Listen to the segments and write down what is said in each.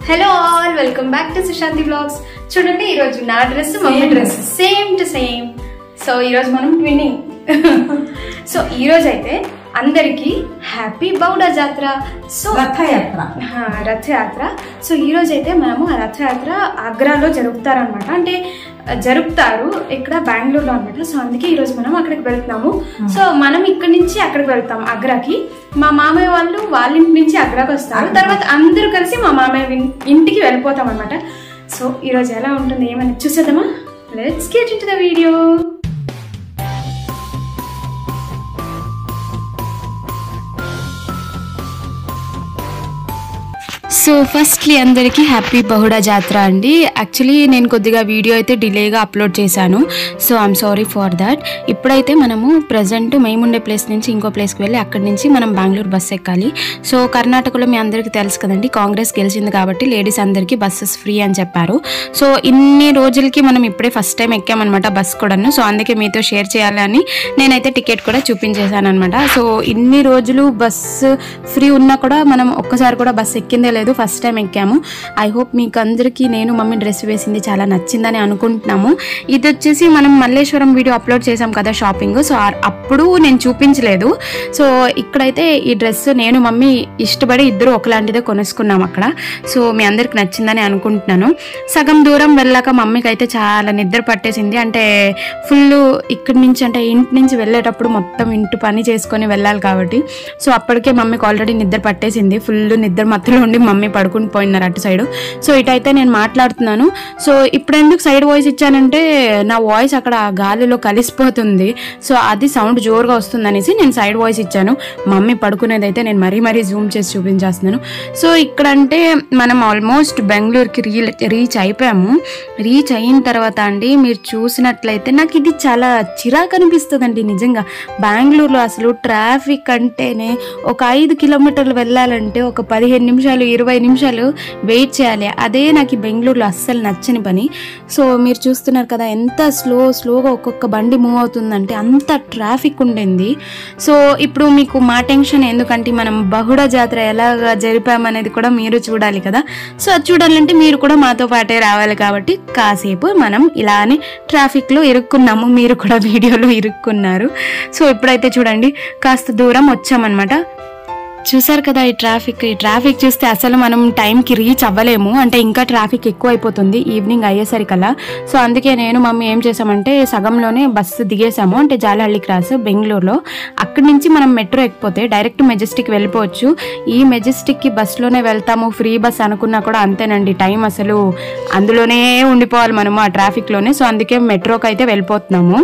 Hello all welcome back to Sushanti vlogs చూడండి ఈరోజు నా dress mummy Same dress same to same so ఈరోజు మనం ట్విన్నింగ్ సో ఈరోజు అయితే అందరికీ హ్యాపీ బౌడా జాతర సో రథయాత్ర ఆ, రథయాత్ర సో ఈ రోజు అయితే మనము ఆ రథయాత్ర ఆగ్రాలో జరుపుతారనమాట అంటే ఆ, జరుపుతారు ఇక్కడ బెంగళూరులో అనమాట సో అందుకే ఈరోజు మనం అక్కడికి వెళ్తున్నాము సో మనం ఇక్కడ నుంచి అక్కడికి వెళ్తాం ఆగ్రాకి మా మామయ్య వాళ్ళు వాళ్ళ ఇంటి నుంచి ఆగ్రాకి వస్తారు తర్వాత అందరూ కలిసి మా మామయ్య విన్- ఇంటికి వెళ్ళిపోతాం అనమాట సో ఈరోజు ఎలా ఉంటుంది ఏమని చూసేద్దామా let's get in to the video so firstly అందరికీ హ్యాపీ బహుడా జాతర అండి యాక్చువల్లీ నేను కొద్దిగా వీడియో అయితే డిలేగా అప్లోడ్ చేశాను so I'm sorry for that ఇప్పుడైతే మనము ప్రజెంట్ మేముండే ప్లేస్ నుంచి ఇంకో ప్లేస్కి వెళ్ళి అక్కడి నుంచి మనం బెంగళూరు బస్ ఎక్కాలి సో కర్ణాటకలో మీ అందరికీ తెలుసు కదండి కాంగ్రెస్ గెలిచింది కాబట్టి లేడీస్ అందరికీ బస్సెస్ ఫ్రీ అని చెప్పారు సో ఇన్ని రోజులకి మనం ఇప్పుడే ఫస్ట్ టైం ఎక్కామన్నమాట బస్ కూడాను సో అందుకే మీతో షేర్ చేయాలని నేనైతే టికెట్ కూడా చూపించేశాను అనమాట సో ఇన్ని రోజులు బస్సు ఫ్రీ ఉన్నా కూడా మనం ఒక్కసారి కూడా బస్ ఎక్కిందే లేదు ఫస్ట్ టైం ఎక్కాము ఐ హోప్ మీకు అందరికీ నేను మమ్మీ డ్రెస్ వేసింది చాలా నచ్చిందని అనుకుంటున్నాము ఇది వచ్చేసి మనం మల్లేశ్వరం వీడియో అప్లోడ్ చేసాం కదా షాపింగ్ సో ఆ- అప్పుడు నేను చూపించలేదు సో ఇక్కడైతే ఈ డ్రెస్ నేను మమ్మీ ఇష్టపడి ఇద్దరు ఒకలాంటిదే కొనుక్కున్నాం అక్కడ సో మీ అందరికి నచ్చిందని అనుకుంటున్నాను సగం దూరం వెళ్ళాక మమ్మీకి అయితే చాలా నిద్ర పట్టేసింది అంటే ఫుల్ ఇక్కడి నుంచి అంటే ఇంటి నుంచి వెళ్ళేటప్పుడు మొత్తం ఇంటి పని చేసుకొని వెళ్ళాలి కాబట్టి సో అప్పటికే మమ్మీకి ఆల్రెడీ నిద్ర పట్టేసింది ఫుల్ నిద్ర మత్తులో ఉండి మమ్మీ పడుకుని పోయినారు అటు సైడ్ సో ఇటైతే నేను మాట్లాడుతున్నాను సో ఇప్పుడు ఎందుకు సైడ్ వాయిస్ ఇచ్చానంటే నా వాయిస్ అక్కడ గాలిలో కలిసిపోతుంది సో అది సౌండ్ జోరుగా వస్తుంది అనేసి నేను సైడ్ వాయిస్ ఇచ్చాను మమ్మీ పడుకునేది అయితే నేను మరీ మరీ జూమ్ చేసి చూపించేస్తున్నాను సో ఇక్కడ అంటే మనం ఆల్మోస్ట్ బెంగళూరుకి రీ రీచ్ అయిపోయాము రీచ్ అయిన తర్వాత అండి మీరు చూసినట్లయితే నాకు ఇది చాలా చిరాకు అనిపిస్తుందండి నిజంగా బెంగళూరులో అసలు ట్రాఫిక్ అంటేనే ఒక ఐదు కిలోమీటర్లు వెళ్ళాలంటే ఒక పదిహేను నిమిషాలు ఇరవై నిమిషాలు వెయిట్ చేయాలి అదే నాకు ఈ బెంగళూరులో అస్సలు నచ్చని పని సో మీరు చూస్తున్నారు కదా ఎంత స్లో స్లోగా ఒక్కొక్క బండి మూవ్ అవుతుందంటే అంత ట్రాఫిక్ ఉండింది సో ఇప్పుడు మీకు మా టెన్షన్ ఎందుకంటే మనం బహుళ జాతర ఎలాగా జరిపామనేది కూడా మీరు చూడాలి కదా సో అది చూడాలంటే మీరు కూడా మాతో పాటే రావాలి కాబట్టి కాసేపు మనం ఇలానే ట్రాఫిక్లో ఇరుక్కున్నాము మీరు కూడా వీడియోలో ఇరుక్కున్నారు సో ఇప్పుడైతే చూడండి కాస్త దూరం వచ్చామన్నమాట చూసారు కదా ఈ ట్రాఫిక్ ఈ ట్రాఫిక్ చూస్తే అసలు మనం టైంకి రీచ్ అవ్వలేము అంటే ఇంకా ట్రాఫిక్ ఎక్కువ అయిపోతుంది ఈవినింగ్ అయ్యేసరికల్లా సో అందుకే నేను మమ్మీ ఏం చేసామంటే సగంలోనే బస్సు దిగేసాము అంటే జాలహಳ್ಳಿ క్రాస్ బెంగళూరులో అక్కడి నుంచి మనం మెట్రో ఎక్కిపోతే డైరెక్ట్ మెజెస్టిక్ వెళ్ళిపోవచ్చు ఈ మెజెస్టిక్కి బస్సులోనే వెళ్తాము ఫ్రీ బస్ అనుకున్నా కూడా అంతేనండి టైం అసలు అందులోనే ఉండిపోవాలి మనము ఆ ట్రాఫిక్లోనే సో అందుకే మెట్రోకి అయితే వెళ్ళిపోతున్నాము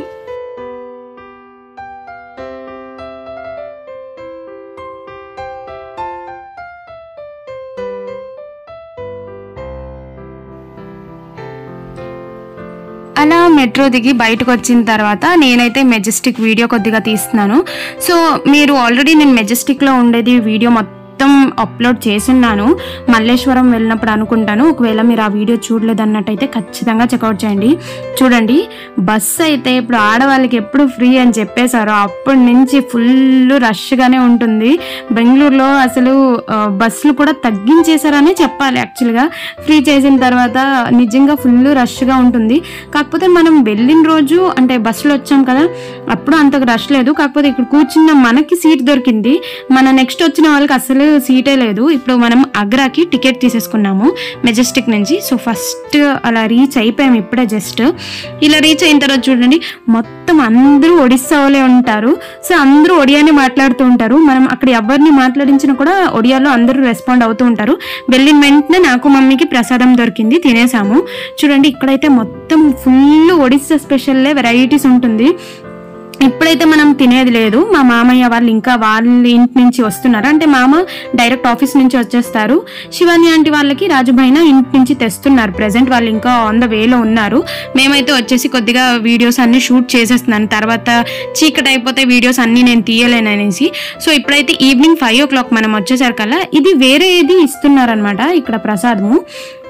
అలా మెట్రో దిగి బయటకు వచ్చిన తర్వాత నేనైతే మెజెస్టిక్ వీడియో కొద్దిగా తీస్తున్నాను సో మీరు ఆల్రెడీ నేను మెజెస్టిక్లో ఉండేది వీడియో మొత్తం అప్లోడ్ చేసున్నాను మల్లేశ్వరం వెళ్ళినప్పుడు అనుకుంటాను ఒకవేళ మీరు ఆ వీడియో చూడలేదన్నట్టయితే ఖచ్చితంగా చెక్అవుట్ చేయండి చూడండి బస్సు అయితే ఇప్పుడు ఆడవాళ్ళకి ఎప్పుడు ఫ్రీ అని చెప్పేశారో అప్పటి నుంచి ఫుల్ రష్గానే ఉంటుంది బెంగళూరులో అసలు ఆ, బస్సులు కూడా తగ్గించేశారనే చెప్పాలి యాక్చువల్గా ఫ్రీ చేసిన తర్వాత నిజంగా ఫుల్ రష్గా ఉంటుంది కాకపోతే మనం వెళ్ళిన రోజు అంటే బస్సులో వచ్చాం కదా అప్పుడు అంతకు రష్ లేదు కాకపోతే ఇక్కడ కూర్చున్న మనకి సీట్ దొరికింది మన నెక్స్ట్ వచ్చిన వాళ్ళకి అసలు సీటే లేదు ఇప్పుడు మనం అగ్రాకి టికెట్ తీసేసుకున్నాము మెజెస్టిక్ నుంచి సో ఫస్ట్ అలా రీచ్ అయిపోయాము ఇప్పుడే జస్ట్ ఇలా రీచ్ అయిన తర్వాత చూడండి మొత్తం అందరూ ఒడిస్సా వాళ్ళే ఉంటారు సో అందరూ ఒడియానే మాట్లాడుతూ ఉంటారు మనం అక్కడ ఎవరిని మాట్లాడించినా కూడా ఒడియాలో అందరూ రెస్పాండ్ అవుతూ ఉంటారు వెళ్ళిన వెంటనే నాకు మమ్మీకి ప్రసాదం దొరికింది తినేసాము చూడండి ఇక్కడైతే మొత్తం ఫుల్ ఒడిస్సా స్పెషల్లే వెరైటీస్ ఉంటుంది ఇప్పుడైతే మనం తినేది లేదు మా మామయ్య వాళ్ళు ఇంకా వాళ్ళ ఇంటి నుంచి వస్తున్నారు అంటే మామ డైరెక్ట్ ఆఫీస్ నుంచి వచ్చేస్తారు శివాని ఆంటీ వాళ్ళకి రాజుభైన ఇంటి నుంచి తెస్తున్నారు ప్రెసెంట్ వాళ్ళు ఇంకా ఆన్ ద వేలో ఉన్నారు మేమైతే వచ్చేసి కొద్దిగా వీడియోస్ అన్ని షూట్ చేసేస్తున్నాను తర్వాత చీకటి అయిపోతే వీడియోస్ అన్ని నేను తీయలేను అనేసి సో ఇప్పుడైతే ఈవినింగ్ ఫైవ్ ఓ క్లాక్ మనం వచ్చేసరికల్లా ఇది వేరే ఇది ఇస్తున్నారనమాట ఇక్కడ ప్రసాదము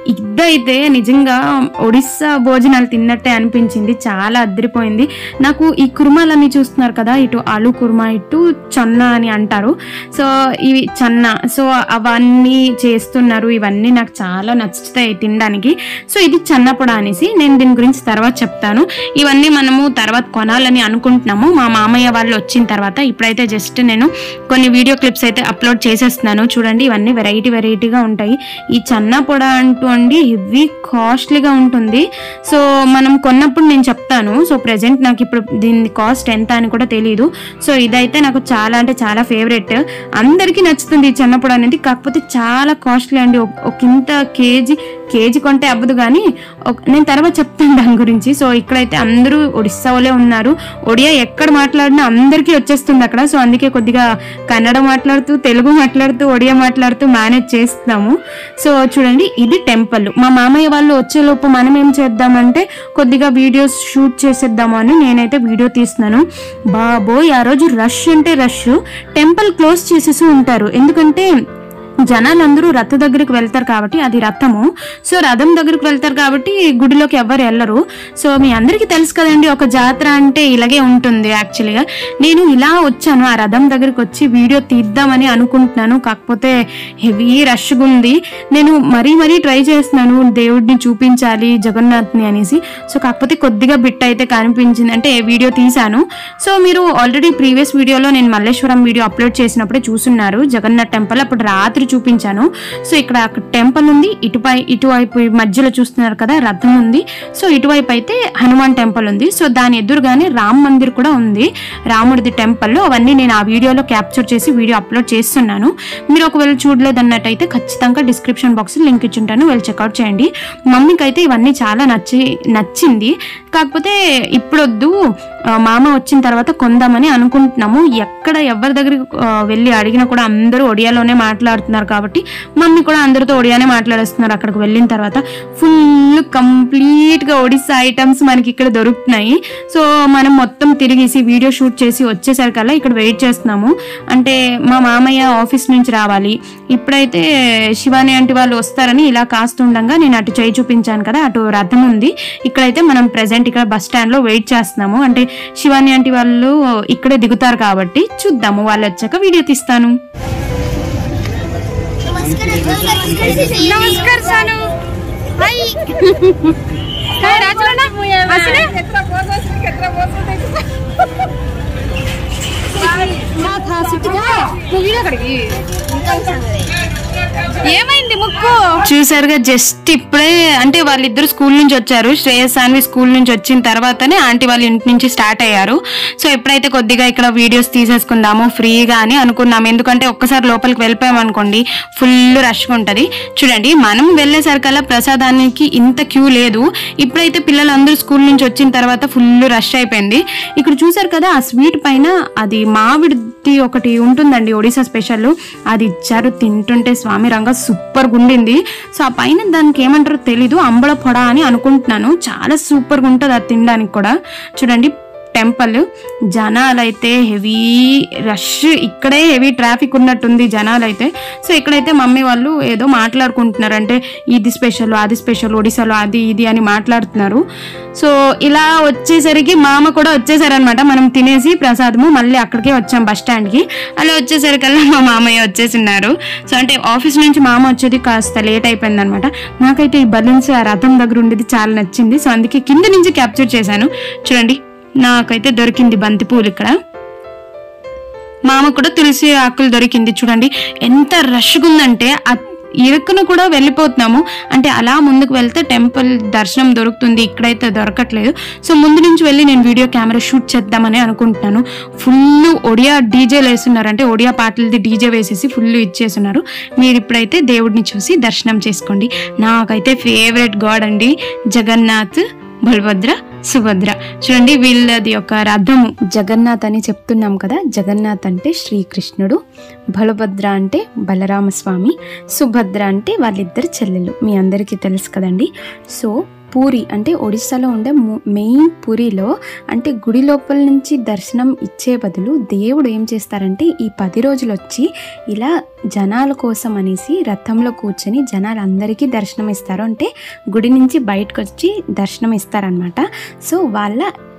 ఇదైతే నిజంగా ఒడిస్సా భోజనాలు తిన్నట్టే అనిపించింది చాలా అద్దరిపోయింది నాకు ఈ కుర్మాలన్నీ చూస్తున్నారు కదా ఇటు ఆలు కుర్మా ఇటు చొన్న అని అంటారు సో ఇవి చన్న సో అవన్నీ చేస్తున్నారు ఇవన్నీ నాకు చాలా నచ్చుతాయి తినడానికి సో ఇది చన్నపొడ అనేసి నేను దీని గురించి తర్వాత చెప్తాను ఇవన్నీ మనము తర్వాత కొనాలని అనుకుంటున్నాము మా మామయ్య వాళ్ళు వచ్చిన తర్వాత ఇప్పుడైతే జస్ట్ నేను కొన్ని వీడియో క్లిప్స్ అయితే అప్లోడ్ చేసేస్తున్నాను చూడండి ఇవన్నీ వెరైటీ వెరైటీగా ఉంటాయి ఈ చన్న పొడ అంటూ అండి హెవీ కాస్ట్లీగా ఉంటుంది సో మనం కొన్నప్పుడు నేను చెప్తాను సో ప్రెసెంట్ నాకు ఇప్పుడు దీని కాస్ట్ ఎంత అని కూడా తెలియదు సో ఇదైతే నాకు చాలా అంటే చాలా ఫేవరెట్ అందరికీ నచ్చుతుంది ఈ చెన్నపొడ అనేది కాకపోతే చాలా కాస్ట్లీ అండి ఒక- ఒక ఇంత కేజీ కేజీ కొంటే అవ్వదు కానీ ఒక- నేను తర్వాత చెప్తాను దాని గురించి సో ఇక్కడైతే అందరూ ఒడిస్సా వాళ్ళే ఉన్నారు ఒడియా ఎక్కడ మాట్లాడినా అందరికీ వచ్చేస్తుంది అక్కడ సో అందుకే కొద్దిగా కన్నడ మాట్లాడుతూ తెలుగు మాట్లాడుతూ ఒడియా మాట్లాడుతూ మేనేజ్ చేస్తున్నాము సో చూడండి ఇది టెంపుల్ మా మామయ్య వాళ్ళు వచ్చేలోపు మనం ఏం చేద్దామంటే కొద్దిగా వీడియోస్ షూట్ చేసేద్దాము అని నేనైతే వీడియో తీస్తున్నాను బాబోయ్ ఆ రోజు రష్ అంటే రష్ టెంపుల్ క్లోజ్ చేసేసి ఉంటారు ఎందుకంటే జనాలందరూ రథ దగ్గరికి వెళ్తారు కాబట్టి అది రథము సో రథం దగ్గరికి వెళ్తారు కాబట్టి గుడిలోకి ఎవరు వెళ్ళరు సో మీ అందరికీ తెలుసు కదండి ఒక జాతర అంటే ఇలాగే ఉంటుంది యాక్చువల్గా నేను ఇలా వచ్చాను ఆ రథం దగ్గరికి వచ్చి వీడియో తీద్దామని అనుకుంటున్నాను కాకపోతే హెవీ రష్గా ఉంది నేను మరీ మరీ ట్రై చేస్తున్నాను దేవుడిని చూపించాలి జగన్నాథ్ని అనేసి సో కాకపోతే కొద్దిగా బిట్ అయితే కనిపించింది అంటే వీడియో తీశాను సో మీరు ఆల్రెడీ ప్రీవియస్ వీడియోలో నేను మల్లేశ్వరం వీడియో అప్లోడ్ చేసినప్పుడే చూసున్నారు జగన్నాథ్ టెంపుల్ అప్పుడు రాత్రి చూపించాను సో ఇక్కడ అక్కడ టెంపుల్ ఉంది ఇటుపై ఇటువైపు ఈ మధ్యలో చూస్తున్నారు కదా రథం ఉంది సో ఇటువైపు అయితే హనుమాన్ టెంపుల్ ఉంది సో దాని ఎదురుగానే రామ్ మందిర్ కూడా ఉంది రాముడిది టెంపుల్ అవన్నీ నేను ఆ వీడియోలో క్యాప్చర్ చేసి వీడియో అప్లోడ్ చేస్తున్నాను మీరు ఒకవేళ చూడలేదన్నట్టయితే ఖచ్చితంగా డిస్క్రిప్షన్ బాక్స్ లింక్ ఇచ్చుంటాను వెళ్ళి చెక్అవుట్ చేయండి మమ్మీకి అయితే ఇవన్నీ చాలా నచ్చి నచ్చింది కాకపోతే ఇప్పుడొద్దు ఆ, మామ వచ్చిన తర్వాత కొందామని అనుకుంటున్నాము ఎక్కడ ఎవరి దగ్గరికి ఆ, వెళ్ళి అడిగినా కూడా అందరూ ఒడియాలోనే మాట్లాడుతున్నారు కాబట్టి మమ్మీ కూడా అందరితో ఒడియానే మాట్లాడేస్తున్నారు అక్కడికి వెళ్ళిన తర్వాత ఫుల్ కంప్లీట్గా ఒడిస్సా ఐటమ్స్ మనకి ఇక్కడ దొరుకుతున్నాయి సో మనం మొత్తం తిరిగేసి వీడియో షూట్ చేసి వచ్చేసరికల్లా ఇక్కడ వెయిట్ చేస్తున్నాము అంటే మా మామయ్య ఆఫీస్ నుంచి రావాలి ఇప్పుడైతే శివాని ఆంటీ వాళ్ళు వస్తారని ఇలా కాస్తుండగా నేను అటు చేయి చూపించాను కదా అటు రథం ఉంది ఇక్కడైతే మనం ప్రెసెంట్ ఇక్కడ బస్ స్టాండ్ లో వెయిట్ చేస్తున్నాము అంటే శివాని ఆంటీ వాళ్ళు ఇక్కడే దిగుతారు కాబట్టి చూద్దాము వాళ్ళు వచ్చాక వీడియో తీస్తాను नमस्कार सानू हाय काय राजवाडा असले ఏమైంది ముక్కు చూసారుగా జస్ట్ ఇప్పుడే అంటే వాళ్ళిద్దరు స్కూల్ నుంచి వచ్చారు శ్రేయస్ సాన్వి స్కూల్ నుంచి వచ్చిన తర్వాతనే ఆంటీ వాళ్ళ ఇంటి నుంచి స్టార్ట్ అయ్యారు సో ఎప్పుడైతే కొద్దిగా ఇక్కడ వీడియోస్ తీసేసుకుందాము ఫ్రీగా అని అనుకున్నాము ఎందుకంటే ఒక్కసారి లోపలికి వెళ్ళిపోయాం అనుకోండి ఫుల్ రష్గా ఉంటుంది చూడండి మనం వెళ్ళేసరికల్లా ప్రసాదానికి ఇంత క్యూ లేదు ఇప్పుడైతే పిల్లలందరూ స్కూల్ నుంచి వచ్చిన తర్వాత ఫుల్ రష్ అయిపోయింది ఇక్కడ చూసారు కదా ఆ స్వీట్ పైన అది మామిడిది ఒకటి ఉంటుందండి ఒడిశా స్పెషల్ అది ఇచ్చారు తింటుంటే స్వామి రంగ సూపర్ ఉండింది సో ఆ పైన దానికి ఏమంటారో తెలీదు అంబళ పొడ అని అనుకుంటున్నాను చాలా సూపర్గా ఉంటుంది అది తినడానికి కూడా చూడండి టెంపుల్ జనాలు అయితే హెవీ రష్ ఇక్కడే హెవీ ట్రాఫిక్ ఉన్నట్టుంది జనాలు అయితే సో ఇక్కడైతే మమ్మీ వాళ్ళు ఏదో మాట్లాడుకుంటున్నారు అంటే ఇది స్పెషల్ అది స్పెషల్ ఒడిశాలో అది ఇది అని మాట్లాడుతున్నారు సో ఇలా వచ్చేసరికి మామ కూడా వచ్చేసారనమాట మనం తినేసి ప్రసాదము మళ్ళీ అక్కడికే వచ్చాం బస్ స్టాండ్కి అలా వచ్చేసరికల్లా మా మామయ్య వచ్చేసిన్నారు సో అంటే ఆఫీస్ నుంచి మామ వచ్చేది కాస్త లేట్ అయిపోయింది అనమాట నాకైతే ఈ బలూన్స్ ఆ రథం దగ్గర ఉండేది చాలా నచ్చింది సో అందుకే కింద నుంచి క్యాప్చర్ చేశాను చూడండి నాకైతే దొరికింది బంతిపూలు ఇక్కడ మామ కూడా తులసి ఆకులు దొరికింది చూడండి ఎంత రష్గా ఉందంటే ఆ ఇరుక్కున కూడా వెళ్ళిపోతున్నాము అంటే అలా ముందుకు వెళ్తే టెంపుల్ దర్శనం దొరుకుతుంది ఇక్కడైతే దొరకట్లేదు సో ముందు నుంచి వెళ్ళి నేను వీడియో కెమెరా షూట్ చేద్దామని అనుకుంటున్నాను ఫుల్ ఒడియా డీజేలు వేస్తున్నారు అంటే ఒడియా పాటలది డీజే వేసేసి ఫుల్ ఇచ్చేస్తున్నారు మీరు ఇప్పుడైతే దేవుడిని చూసి దర్శనం చేసుకోండి నాకైతే ఫేవరెట్ గాడ్ అండి జగన్నాథ్ బలభద్ర సుభద్ర చూడండి వీళ్ళది ఒక రథము జగన్నాథ్ అని చెప్తున్నాం కదా జగన్నాథ్ అంటే శ్రీకృష్ణుడు బలభద్ర అంటే బలరామస్వామి సుభద్ర అంటే వాళ్ళిద్దరు చెల్లెలు మీ అందరికీ తెలుసు కదండి సో పూరి అంటే ఒడిస్సాలో ఉండే ము- మెయిన్ పూరిలో అంటే గుడి లోపల నుంచి దర్శనం ఇచ్చే బదులు దేవుడు ఏం చేస్తారంటే ఈ పది రోజులు వచ్చి ఇలా జనాల కోసం అనేసి రథంలో కూర్చొని జనాలందరికీ దర్శనం ఇస్తారు అంటే గుడి నుంచి బయటకు వచ్చి దర్శనం ఇస్తారనమాట సో వాళ్ళ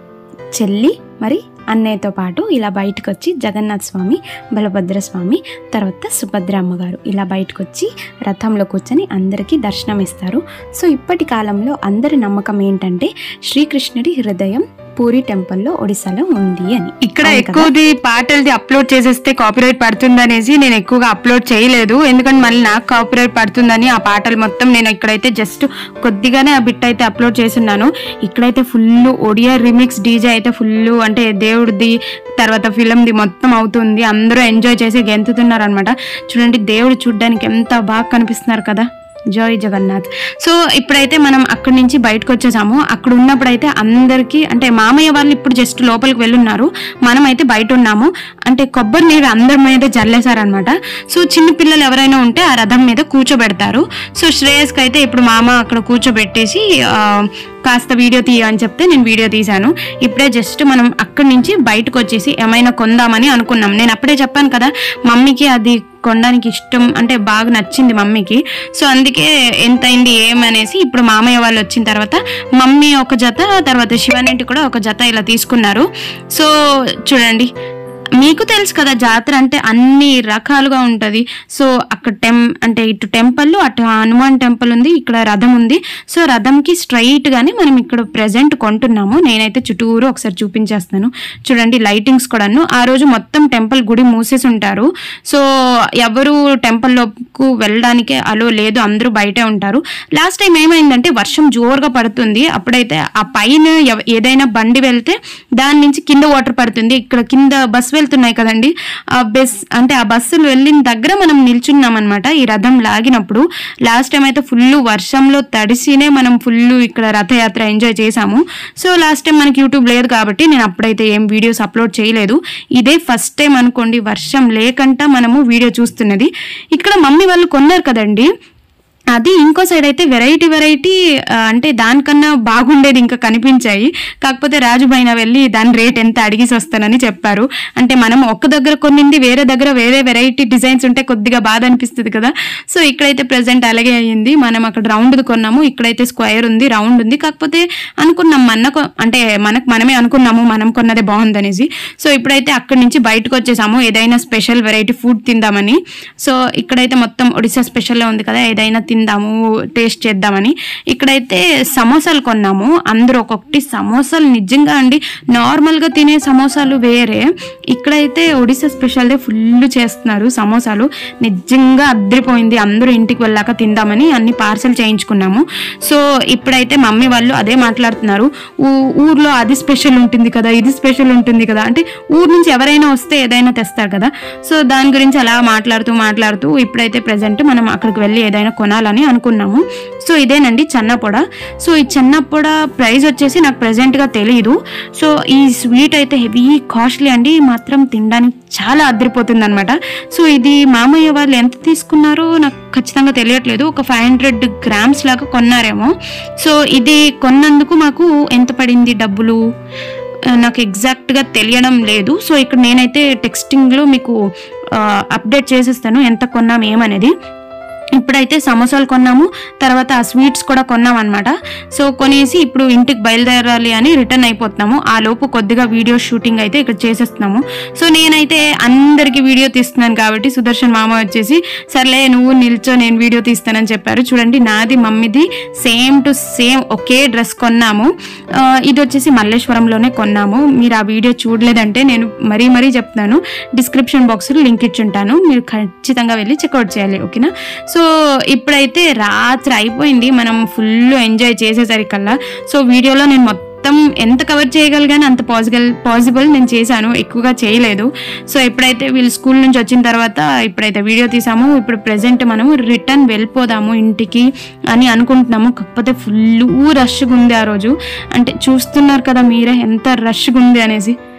చెల్లి మరి అన్నయ్యతో పాటు ఇలా బయటకు వచ్చి జగన్నాథ్ స్వామి బలభద్ర స్వామి తర్వాత సుభద్ర అమ్మగారు ఇలా బయటకు వచ్చి రథంలో కూర్చొని అందరికీ దర్శనం ఇస్తారు సో ఇప్పటి కాలంలో అందరి నమ్మకం ఏంటంటే శ్రీకృష్ణుడి హృదయం పూరి టెంపుల్లో ఒడిశాలో ఉంది అని ఇక్కడ అవును కదా? ఎక్కువది పాటలది అప్లోడ్ చేసేస్తే కాపీరైట్ పడుతుందనేసి నేను ఎక్కువగా అప్లోడ్ చేయలేదు ఎందుకంటే మళ్ళీ నాకు కాపీరైట్ పడుతుందని ఆ పాటలు మొత్తం నేను ఇక్కడైతే జస్ట్ కొద్దిగానే ఆ బిట్ అయితే అప్లోడ్ చేస్తున్నాను ఇక్కడైతే ఫుల్ ఒడియా రిమిక్స్ డీజే అయితే ఫుల్ అంటే దేవుడిది తర్వాత ఫిలింది మొత్తం అవుతుంది అందరూ ఎంజాయ్ చేసి గెంతుతున్నారు అనమాట చూడండి దేవుడు చూడడానికి ఎంత బాగా కనిపిస్తున్నారు కదా జై జగన్నాథ్ సో ఇప్పుడైతే మనం అక్కడి నుంచి బయటకు వచ్చేసాము అక్కడ ఉన్నప్పుడైతే అందరికీ అంటే మామయ్య వాళ్ళు ఇప్పుడు జస్ట్ లోపలికి వెళ్ళున్నారు మనం అయితే బయట ఉన్నాము అంటే కొబ్బరి నీరు అందరి మీద జల్లేశారనమాట సో చిన్న పిల్లలు ఎవరైనా ఉంటే ఆ రథం మీద కూర్చోబెడతారు సో శ్రేయస్కి అయితే ఇప్పుడు మామ అక్కడ కూర్చోబెట్టేసి ఆ, కాస్త వీడియో తీయ అని చెప్తే నేను వీడియో తీశాను ఇప్పుడే జస్ట్ మనం అక్కడి నుంచి బయటకు వచ్చేసి ఏమైనా కొందామని అనుకున్నాం నేను అప్పుడే చెప్పాను కదా మమ్మీకి అది కొనడానికి ఇష్టం అంటే బాగా నచ్చింది మమ్మీకి సో అందుకే ఎంత అయింది ఏమనేసి ఇప్పుడు మామయ్య వాళ్ళు వచ్చిన తర్వాత మమ్మీ ఒక జత తర్వాత శివానంటి కూడా ఒక జత ఇలా తీసుకున్నారు సో చూడండి మీకు తెలుసు కదా జాతర అంటే అన్ని రకాలుగా ఉంటుంది సో అక్కడ టెం అంటే ఇటు టెంపుల్ అటు హనుమాన్ టెంపుల్ ఉంది ఇక్కడ రథం ఉంది సో రథంకి స్ట్రైట్ గానే మనం ఇక్కడ ప్రెసెంట్ కొంటున్నాము నేనైతే చుట్టూరు ఒకసారి చూపించేస్తాను చూడండి లైటింగ్స్ కూడాను ఆ రోజు మొత్తం టెంపుల్ గుడి మూసేసి ఉంటారు సో ఎవరు టెంపుల్లోకి వెళ్ళడానికి అలో లేదు అందరూ బయటే ఉంటారు లాస్ట్ టైం ఏమైందంటే వర్షం జోరుగా పడుతుంది అప్పుడైతే ఆ పైన ఎవ- ఏదైనా బండి వెళ్తే దాని నుంచి కింద వాటర్ పడుతుంది ఇక్కడ కింద బస్ వెళ్తున్నాయి కదండి ఆ బస్ అంటే ఆ బస్సులు వెళ్ళిన దగ్గర మనం నిల్చున్నాం అనమాట ఈ రథం లాగినప్పుడు లాస్ట్ టైం అయితే ఫుల్ వర్షంలో తడిసినే మనం ఫుల్ ఇక్కడ రథయాత్ర ఎంజాయ్ చేసాము సో లాస్ట్ టైం మనకి యూట్యూబ్ లేదు కాబట్టి నేను అప్పుడైతే ఏం వీడియోస్ అప్లోడ్ చేయలేదు ఇదే ఫస్ట్ టైం అనుకోండి వర్షం లేకుండా మనము వీడియో చూస్తున్నది ఇక్కడ మమ్మీ వాళ్ళు కొన్నారు కదండి అది ఇంకో సైడ్ అయితే వెరైటీ వెరైటీ అంటే దానికన్నా బాగుండేది ఇంకా కనిపించాయి కాకపోతే రాజు పైన వెళ్ళి దాని రేట్ ఎంత అడిగేసి వస్తానని చెప్పారు అంటే మనం ఒక్క దగ్గర కొన్నింది వేరే దగ్గర వేరే వెరైటీ డిజైన్స్ ఉంటే కొద్దిగా బాధ అనిపిస్తుంది కదా సో ఇక్కడైతే ప్రెసెంట్ అలాగే అయ్యింది మనం అక్కడ రౌండ్ కొన్నాము ఇక్కడైతే స్క్వేర్ ఉంది రౌండ్ ఉంది కాకపోతే అనుకున్నాం మన కొ- అంటే మనకు మనమే అనుకున్నాము మనం కొన్నదే బాగుందనేసి సో ఇప్పుడైతే అక్కడి నుంచి బయటకు వచ్చేసాము ఏదైనా స్పెషల్ వెరైటీ ఫుడ్ తిందామని సో ఇక్కడైతే మొత్తం ఒడిశా స్పెషల్లో ఉంది కదా ఏదైనా తిందాము టేస్ట్ చేద్దామని ఇక్కడైతే సమోసాలు కొన్నాము అందరూ ఒక్కొక్కటి సమోసాలు నిజంగా అండి నార్మల్గా తినే సమోసాలు వేరే ఇక్కడైతే ఒడిశా స్పెషల్దే ఫుల్ చేస్తున్నారు సమోసాలు నిజంగా అద్దరిపోయింది అందరూ ఇంటికి వెళ్ళాక తిందామని అన్ని పార్సల్ చేయించుకున్నాము సో ఇప్పుడైతే మమ్మీ వాళ్ళు అదే మాట్లాడుతున్నారు ఊ- ఊర్లో అది స్పెషల్ ఉంటుంది కదా ఇది స్పెషల్ ఉంటుంది కదా అంటే ఊరు నుంచి ఎవరైనా వస్తే ఏదైనా తెస్తారు కదా సో దాని గురించి అలా మాట్లాడుతూ మాట్లాడుతూ ఇప్పుడైతే ప్రజెంట్ మనం అక్కడికి వెళ్ళి ఏదైనా కొనాలని అనుకున్నాము సో ఇదేనండి చెన్నపొడ సో ఈ చెన్నపొడ ప్రైస్ వచ్చేసి నాకు ప్రెసెంట్గా తెలియదు సో ఈ స్వీట్ అయితే హెవీ కాస్ట్లీ అండి మాత్రం తినడానికి చాలా అదిరిపోతుంది అనమాట సో ఇది మామయ్య వాళ్ళు ఎంత తీసుకున్నారో నాకు ఖచ్చితంగా తెలియట్లేదు ఒక ఫైవ్ హండ్రెడ్ గ్రామ్స్ లాగా కొన్నారేమో సో ఇది కొన్నందుకు మాకు ఎంత పడింది డబ్బులు ఆ, నాకు ఎగ్జాక్ట్గా తెలియడం లేదు సో ఇక్కడ నేనైతే టెక్స్టింగ్లో మీకు అప్డేట్ చేసేస్తాను ఎంత కొన్నాం ఏమనేది ఇప్పుడైతే సమోసాలు కొన్నాము తర్వాత ఆ స్వీట్స్ కూడా కొన్నాం అనమాట సో కొనేసి ఇప్పుడు ఇంటికి బయలుదేరాలి అని రిటర్న్ అయిపోతున్నాము ఆ లోపు కొద్దిగా వీడియో షూటింగ్ అయితే ఇక్కడ చేసేస్తున్నాము సో నేనైతే అందరికి వీడియో తీస్తున్నాను కాబట్టి సుదర్శన్ మామ వచ్చేసి సర్లే నువ్వు నిల్చో నేను వీడియో తీస్తానని చెప్పారు చూడండి నాది మమ్మీది సేమ్ టు సేమ్ ఒకే డ్రెస్ కొన్నాము ఆ, ఇది వచ్చేసి మల్లేశ్వరంలోనే కొన్నాము మీరు ఆ వీడియో చూడలేదంటే నేను మరీ మరీ చెప్తున్నాను డిస్క్రిప్షన్ బాక్స్లో లింక్ ఇచ్చుంటాను మీరు ఖచ్చితంగా వెళ్ళి చెక్అవుట్ చేయాలి ఓకేనా సో ఇప్పుడైతే రాత్రి అయిపోయింది మనం ఫుల్ ఎంజాయ్ చేసేసరికల్లా సో వీడియోలో నేను మొత్తం ఎంత కవర్ చేయగలిగాను అంత పాసిబుల్ పాసిబుల్ నేను చేశాను ఎక్కువగా చేయలేదు సో ఎప్పుడైతే వీళ్ళు స్కూల్ నుంచి వచ్చిన తర్వాత ఇప్పుడైతే వీడియో తీసాము ఇప్పుడు ప్రెసెంట్ మనము రిటర్న్ వెళ్ళిపోదాము ఇంటికి అని అనుకుంటున్నాము కాకపోతే ఫుల్ రష్గా ఉంది ఆ రోజు అంటే చూస్తున్నారు కదా మీరే ఎంత రష్గా ఉంది అనేసి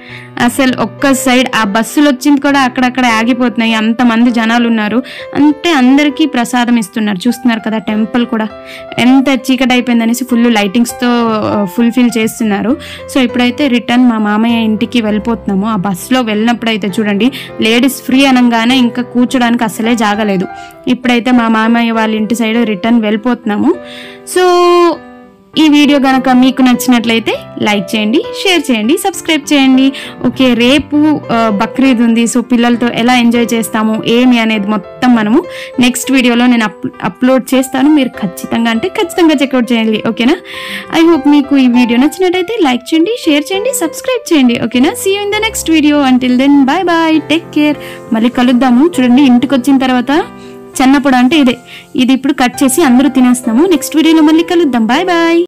అసలు ఒక్క సైడ్ ఆ బస్సులు వచ్చింది కూడా అక్కడక్కడ ఆగిపోతున్నాయి అంతమంది జనాలు ఉన్నారు అంటే అందరికీ ప్రసాదం ఇస్తున్నారు చూస్తున్నారు కదా టెంపుల్ కూడా ఎంత చీకటి అయిపోయిందనేసి ఫుల్ లైటింగ్స్తో ఫుల్ఫిల్ చేస్తున్నారు సో ఇప్పుడైతే రిటర్న్ మా మామయ్య ఇంటికి వెళ్ళిపోతున్నాము ఆ బస్సులో వెళ్ళినప్పుడు అయితే చూడండి లేడీస్ ఫ్రీ అనగానే ఇంకా కూర్చోడానికి అసలే జాగలేదు ఇప్పుడైతే మా మామయ్య వాళ్ళ ఇంటి సైడ్ రిటర్న్ వెళ్ళిపోతున్నాము సో ఈ వీడియో కనుక మీకు నచ్చినట్లయితే లైక్ చేయండి షేర్ చేయండి సబ్స్క్రైబ్ చేయండి ఓకే రేపు ఆ, బక్రీద్ ఉంది సో పిల్లలతో ఎలా ఎంజాయ్ చేస్తాము ఏమి అనేది మొత్తం మనము నెక్స్ట్ వీడియోలో నేను అప్ అప్లోడ్ చేస్తాను మీరు ఖచ్చితంగా అంటే ఖచ్చితంగా చెక్అవుట్ చేయండి ఓకేనా ఐ హోప్ మీకు ఈ వీడియో నచ్చినట్టయితే లైక్ చేయండి షేర్ చేయండి సబ్స్క్రైబ్ చేయండి ఓకేనా see you in the next video until then bye bye take care మళ్ళీ కలుద్దాము చూడండి ఇంటికి వచ్చిన తర్వాత చెన్నప్పుడు అంటే ఇదే ఇది ఇప్పుడు కట్ చేసి అందరూ తినేస్తాము నెక్స్ట్ వీడియోలో మళ్ళీ కలుద్దాం బాయ్ బాయ్